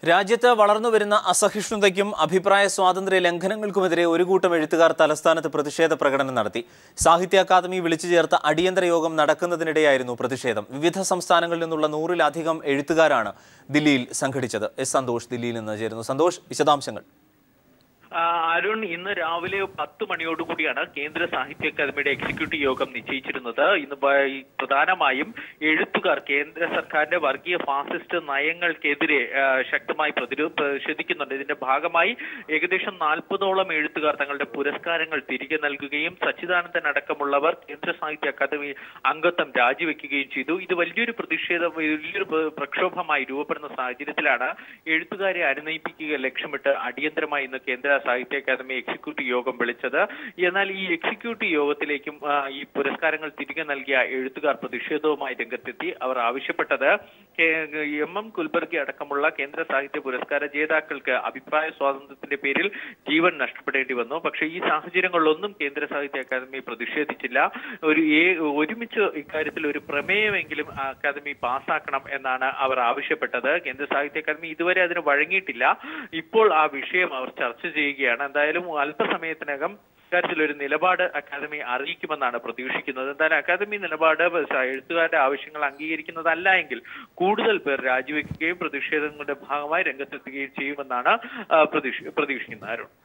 രാജ്യത്ത് വളർന്നുവരുന്ന അസഹിഷ്ണുതയ്ക്കും അഭിപ്രായ സ്വാതന്ത്ര്യ ലംഘനങ്ങൾക്കുമെതിരെ ഒരു കൂട്ടം എഴുത്തുകാർ തലസ്ഥാനത്ത് പ്രതിഷേധ പ്രകടനം നടത്തി സാഹിത്യ അക്കാദമി വിളിച്ചു ചേർത്ത അടിയന്തര യോഗം നടക്കുന്നതിനിടെയായിരുന്നു പ്രതിഷേധം വിവിധ സംസ്ഥാനങ്ങളിൽ നിന്നുള്ള നൂറിലധികം എഴുത്തുകാരാണ് ദില്ലിയിൽ സംഘടിച്ചത് എസ് സന്തോഷ് ദില്ലിയിൽ നിന്ന് ചേരുന്നു സന്തോഷ് വിശദാംശങ്ങൾ ആ, അരുൺ ഇന്ന് രാവിലെ പത്ത് മണിയോടുകൂടിയാണ് കേന്ദ്ര സാഹിത്യ അക്കാദമിയുടെ എക്സിക്യൂട്ടീവ് യോഗം നിശ്ചയിച്ചിരുന്നത് ഇന്ന് ബ- ഈ പ്രധാനമായും എഴുത്തുകാർ കേന്ദ്ര സർക്കാരിന്റെ വർഗീയ ഫാസിസ്റ്റ് നയങ്ങൾക്കെതിരെ ആ, ശക്തമായി പ്രതിരോ പ്രതിഷേധിക്കുന്നുണ്ട് ഇതിന്റെ ഭാഗമായി ഏകദേശം നാൽപ്പതോളം എഴുത്തുകാർ തങ്ങളുടെ പുരസ്കാരങ്ങൾ തിരികെ നൽകുകയും സച്ചിദാനന്ദൻ അടക്കമുള്ളവർ കേന്ദ്ര സാഹിത്യ അക്കാദമി അംഗത്വം രാജിവെക്കുകയും ചെയ്തു ഇത് വലിയൊരു പ്രതിഷേധം വലിയൊരു പ്ര- പ്രക്ഷോഭമായി രൂപപ്പെടുന്ന സാഹചര്യത്തിലാണ് എഴുത്തുകാരെ അനുനയിപ്പിക്കുക ലക്ഷ്യമിട്ട് അടിയന്തരമായി ഇന്ന് കേന്ദ്ര സാഹിത്യ അക്കാദമി എക്സിക്യൂട്ടീവ് യോഗം വിളിച്ചത് എന്നാൽ ഈ എക്സിക്യൂട്ടീവ് യോഗത്തിലേക്കും ആ, ഈ പുരസ്കാരങ്ങൾ തിരികെ നൽകിയ എഴുത്തുകാർ പ്രതിഷേധവുമായി രംഗത്തെത്തി അവർ ആവശ്യപ്പെട്ടത് കെ- എം എം കുൽബർഗി അടക്കമുള്ള കേന്ദ്ര സാഹിത്യ പുരസ്കാര ജേതാക്കൾക്ക് അഭിപ്രായ സ്വാതന്ത്ര്യത്തിന്റെ പേരിൽ ജീവൻ നഷ്ടപ്പെടേണ്ടി വന്നു പക്ഷേ ഈ സാഹചര്യങ്ങളിലൊന്നും കേന്ദ്ര സാഹിത്യ അക്കാദമി പ്രതിഷേധിച്ചില്ല ഒരു ഏ- ഒരുമിച്ച് ഇക്കാര്യത്തിൽ ഒരു പ്രമേയമെങ്കിലും ആ അക്കാദമി പാസ്സാക്കണം എന്നാണ് അവർ ആവശ്യപ്പെട്ടത് കേന്ദ്ര സാഹിത്യ അക്കാദമി ഇതുവരെ അതിന് വഴങ്ങിയിട്ടില്ല ഇപ്പോൾ ആ വിഷയം അവർ ചർച്ച ചെയ്യുകയാണ് എന്തായാലും അല്പസമയത്തിനകം ഇക്കാര്യത്തിൽ ഒരു നിലപാട് അക്കാദമി അറിയിക്കുമെന്നാണ് പ്രതീക്ഷിക്കുന്നത് എന്തായാലും അക്കാദമി നിലപാട് എഴുത്തുകാരുടെ ആവശ്യങ്ങൾ അംഗീകരിക്കുന്നതല്ല എങ്കിൽ കൂടുതൽ പേർ രാജിവെക്കുകയും പ്രതിഷേധങ്ങളുടെ ഭാഗമായി രംഗത്തെത്തുകയും ചെയ്യുമെന്നാണ് ആ, പ്രതീക്ഷ പ്രതീക്ഷിക്കുന്നത് അരുൺ